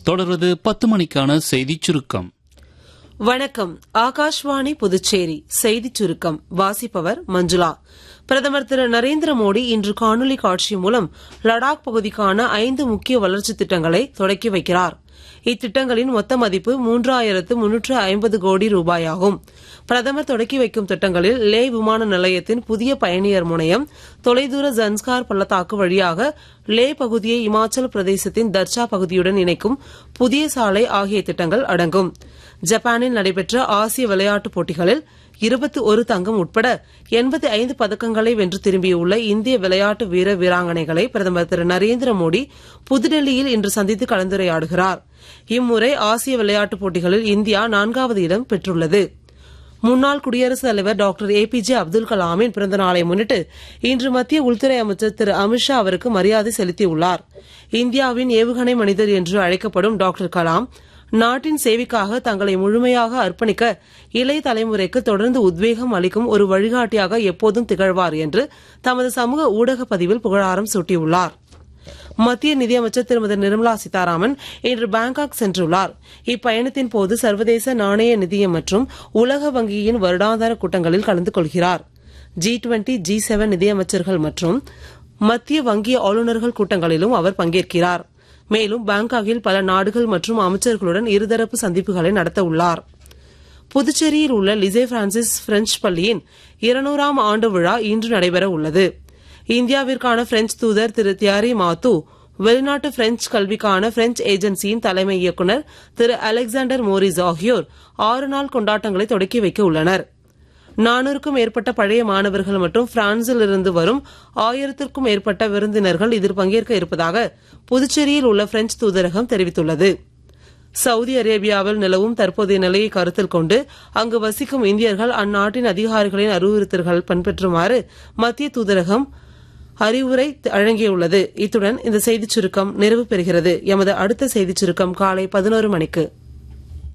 தொடர்வது பத்து மணிக்கான செய்திச் சுருக்கம் வணக்கம் ஆகாஷ்வாணி புதுச்சேரி செய்திச் சுருக்கம் வாசிப்பவர் மஞ்சுளா பிரதமர் திரு நரேந்திர மோடி இன்று காணொலி காட்சி மூலம் லடாக் பகுதிக்கான ஐந்து முக்கிய வளர்ச்சித் திட்டங்களை தொடக்கி வைக்கிறார் இத்திட்டங்களின் மொத்த மதிப்பு மூன்றாயிரத்து முன்னூற்று ஐம்பது கோடி ரூபாயாகும் பிரதமர் தொடக்கி வைக்கும் திட்டங்களில் லே விமான நிலையத்தின் புதிய பயணியர் முனையம் தொலைதூர ஜன்ஸ்கார் பள்ளத்தாக்கு வழியாக லே பகுதியை இமாச்சல பிரதேசத்தின் தர்ச்சா பகுதியுடன் இணைக்கும் புதிய சாலை ஆகிய திட்டங்கள் அடங்கும் ஜப்பானில் நடைபெற்ற ஆசிய விளையாட்டுப் போட்டிகளில் இருபத்தி ஒரு தங்கம் உட்பட எண்பத்தி ஐந்து பதக்கங்களை வென்று திரும்பியுள்ள இந்திய விளையாட்டு வீர வீராங்கனைகளை பிரதமர் திரு நரேந்திர மோடி புதுடெல்லியில் இன்று சந்தித்து கலந்துரையாடுகிறார் இம்முறை ஆசிய விளையாட்டுப் போட்டிகளில் இந்தியா நான்காவது இடம் பெற்றுள்ளது முன்னாள் குடியரசுத் தலைவர் doctor A P J Abdul கலாமின் பிறந்த நாளை முன்னிட்டு இன்று மத்திய உள்துறை அமைச்சர் திரு அமித்ஷா அவருக்கு மரியாதை செலுத்தியுள்ளார் இந்தியாவின் ஏவுகணை மனிதர் என்று அழைக்கப்படும் டாக்டர் கலாம் நாட்டின் சேவைக்காக தங்களை முழுமையாக அர்ப்பணிக்க இளைய தலைமுறைக்கு தொடர்ந்து உத்வேகம் அளிக்கும் ஒரு வழிகாட்டியாக எப்போதும் திகழ்வார் என்று தமது சமூக ஊடக பதிவில் புகழாரம் சூட்டியுள்ளார் மத்திய நிதியமைச்சர் திருமதி நிர்மலா சீதாராமன் இன்று பாங்காக் சென்றுள்ளார் இப்பயணத்தின் போது சர்வதேச நாணய நிதியம் மற்றும் உலக வங்கியின் வருடாந்திர கூட்டங்களில் கலந்து கொள்கிறார் ஜி டுவெண்டி ஜி செவன் நிதியமைச்சர்கள் மற்றும் மத்திய வங்கி ஆளுநர்கள் கூட்டங்களிலும் அவர் பங்கேற்கிறார் மேலும் பாங்காக்கில் பல நாடுகள் மற்றும் அமைச்சர்களுடன் இருதரப்பு சந்திப்புகளை நடத்த உள்ளார் புதுச்சேரியில் உள்ள லிசே பிரான்சிஸ் பிரெஞ்சு பள்ளியின் இருநூறாம் ஆண்டு விழா இன்று நடைபெற உள்ளது இந்தியாவிற்கான பிரெஞ்சு தூதர் திரு தியாரி மாத்து வெளிநாட்டு பிரெஞ்சு கல்விக்கான பிரெஞ்சு ஏஜென்சியின் தலைமை இயக்குநர் திரு அலெக்சாண்டர் மோரிஸ் ஆகியோர் ஆறு நாள் கொண்டாட்டங்களை தொடக்கி வைக்க உள்ளனர் நானூறுக்கும் மேற்பட்ட பழைய மாணவர்கள் மற்றும் பிரான்சில் இருந்து வரும் ஆயிரத்திற்கும் மேற்பட்ட விருந்தினர்கள் இதில் பங்கேற்க இருப்பதாக புதுச்சேரியில் உள்ள பிரெஞ்சு தூதரகம் தெரிவித்துள்ளது சவுதி அரேபியாவில் நிலவும் தற்போதைய நிலையை கருத்தில் கொண்டு அங்கு வசிக்கும் இந்தியர்கள் அந்நாட்டின் அதிகாரிகளின் அறிவுறுத்தல்கள் பின்பற்றுமாறு மத்திய தூதரகம் அறிவுரை வழங்கியுள்ளது இத்துடன் இந்த செய்திச் சுருக்கம் நிறைவு பெறுகிறது எமது அடுத்த செய்திச் சுருக்கம் காலை பதினோரு மணிக்கு